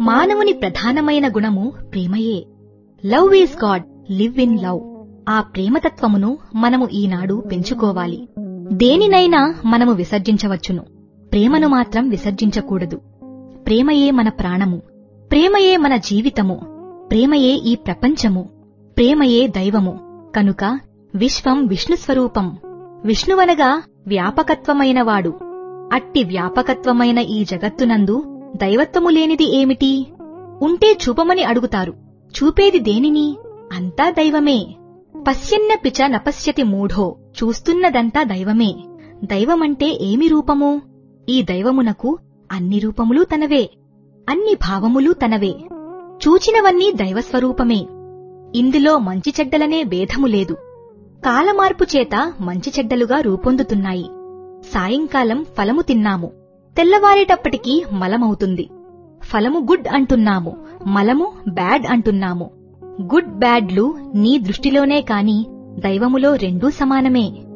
మానవుని ప్రధానమైన గుణము ప్రేమయే love is God live in love ఆ ప్రేమతత్వమును మనము ఈనాడు పెంచుకోవాలి దేనినైనా మనము విసర్జించవచ్చును ప్రేమను మాత్రం విసర్జించకూడదు ప్రేమయే మన ప్రాణము ప్రేమయే మన జీవితము ప్రేమయే ఈ ప్రపంచము ప్రేమయే దైవము కనుక విశ్వం విష్ణుస్వరూపం విష్ణువనగా వ్యాపకత్వమైనవాడు అట్టి వ్యాపకత్వమైన ఈ జగత్తునందు దైవత్వము లేనిది ఏమిటి ఉంటే చూపమని అడుగుతారు చూపేది దేనిని అంతా దైవమే పశ్యన్నపి చ నపశ్యతి మూఢో చూస్తున్నదంతా దైవమే దైవమంటే ఏమి రూపము ఈ దైవమునకు అన్ని రూపములు తనవే అన్ని భావములు తనవే చూచినవన్నీ దైవస్వరూపమే ఇందులో మంచి చెడ్డలనే భేదము లేదు కాలమార్పు చేత మంచి చెడ్డలుగా రూపొందుతున్నాయి సాయంకాలం ఫలము తిన్నాము తెల్లవారేటప్పటికీ మలమవుతుంది ఫలము గుడ్ అంటున్నాము మలము బ్యాడ్ అంటున్నాము గుడ్ బ్యాడ్లు నీ దృష్టిలోనే కాని దైవములో రెండూ సమానమే